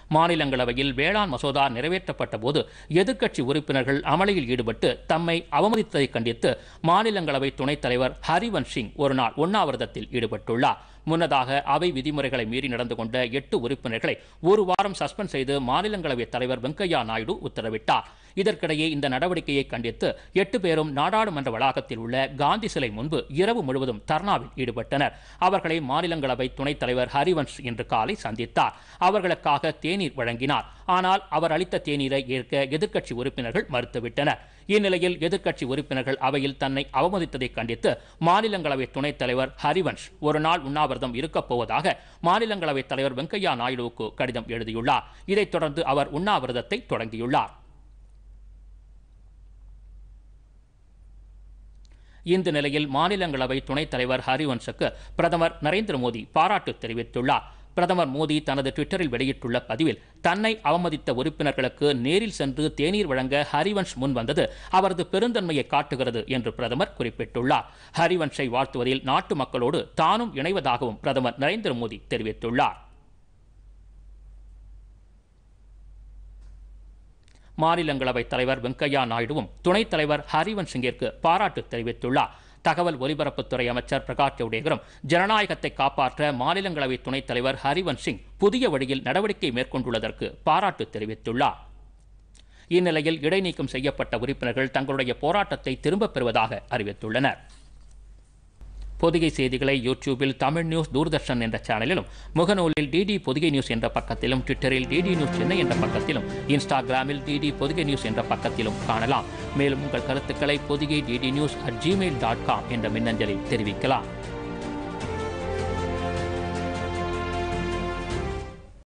மாநிலங்களவையில் வேளாண் மசோதா நிறைவேற்றப்பட்ட போது எதிர்க்கட்சி உறுப்பினர்கள் அமளியில் ஈடுபட்டு தம்மை அவமதித்ததை கண்டித்து மாநிலங்களவை துணைத் தலைவர் ஹரிவன்ஷ் சிங் ஒருநாள் உண்ணாவிரதத்தில் ஈடுபட்டுள்ளார் முன்னதாக அவை விதிமுறைகளை மீறி நடந்து கொண்ட எட்டு உறுப்பினர்களை ஒரு வாரம் சஸ்பெண்ட் செய்து மாநிலங்களவை தலைவர் வெங்கையா நாயுடு உத்தரவிட்டார் இதற்கிடையே இந்த நடவடிக்கையை கண்டித்து எட்டு பேரும் நாடாளுமன்ற வளாகத்தில் உள்ள காந்தி சிலை முன்பு இரவு முழுவதும் தர்ணாவில் ஈடுபட்டனர் அவர்களை மாநிலங்களவை துணைத் தலைவர் ஹரிவன்ஷ் இன்று காலை சந்தித்தார் அவர்களுக்காக தேநீர் வழங்கினார் ஆனால் அவர் அளித்த தேநீரை ஏற்க எதிர்க்கட்சி உறுப்பினர்கள் மறுத்துவிட்டனர் இந்நிலையில் எதிர்க்கட்சி உறுப்பினர்கள் அவையில் தன்னை அவமதித்ததை கண்டித்து மாநிலங்களவை துணைத் தலைவர் ஹரிவன்ஷ் ஒரு நாள் உண்ணாவிரதம் இருக்கப் போவதாக மாநிலங்களவை தலைவர் வெங்கையா நாயுடுவுக்கு கடிதம் எழுதியுள்ளார் இதைத் தொடர்ந்து அவர் உண்ணாவிரதத்தை தொடங்கியுள்ளார் இந்த நிலையில் மாநிலங்களவை துணைத் தலைவர் ஹரிவன்ஷுக்கு பிரதமர் நரேந்திர மோடி பாராட்டு தெரிவித்துள்ளார் பிரதமர் மோடி தனது ட்விட்டரில் வெளியிட்டுள்ள பதிவில் தன்னை அவமதித்த உறுப்பினர்களுக்கு நேரில் சென்று தேநீர் வழங்க ஹரிவன்ஷ் முன் வந்தது அவரது பெருந்தன்மையை காட்டுகிறது என்று பிரதமர் குறிப்பிட்டுள்ளார் ஹரிவன்ஷை வாழ்த்துவதில் நாட்டு மக்களோடு தானும் இணைவதாகவும் பிரதமர் நரேந்திர மோடி தெரிவித்துள்ளார் மாநிலங்களவை தலைவர் வெங்கையா நாயுடுவும் துணைத் தலைவர் ஹரிவன்ஷ் சிங்கிற்கு பாராட்டு தெரிவித்துள்ளார் தகவல் ஒலிபரப்புத்துறை அமைச்சர் பிரகாஷ் ஜவடேகரும் ஜனநாயகத்தை காப்பாற்ற மாநிலங்களவை துணைத் தலைவர் ஹரிவன்ஷ் சிங் புதிய வழியில் நடவடிக்கை மேற்கொண்டுள்ளதற்கு பாராட்டு தெரிவித்துள்ளார் இந்நிலையில் இடைநீக்கம் செய்யப்பட்ட உறுப்பினர்கள் தங்களுடைய போராட்டத்தை திரும்பப் பெறுவதாக அறிவித்துள்ளனர் பொதிகை செய்திகளை யூடியூபில் தமிழ் நியூஸ் தூர்தர்ஷன் என்ற சேனலிலும் முகநூலில் டிடி பொதிகை நியூஸ் என்ற பக்கத்திலும் ட்விட்டரில் டிடி நியூஸ் சென்னை என்ற பக்கத்திலும் இன்ஸ்டாகிராமில் டிடி பொதிகை நியூஸ் என்ற பக்கத்திலும் காணலாம் மேலும் உங்கள் கருத்துக்களை Podhigai DD news at Gmail dot com என்ற மின்னஞ்சலில் தெரிவிக்கலாம்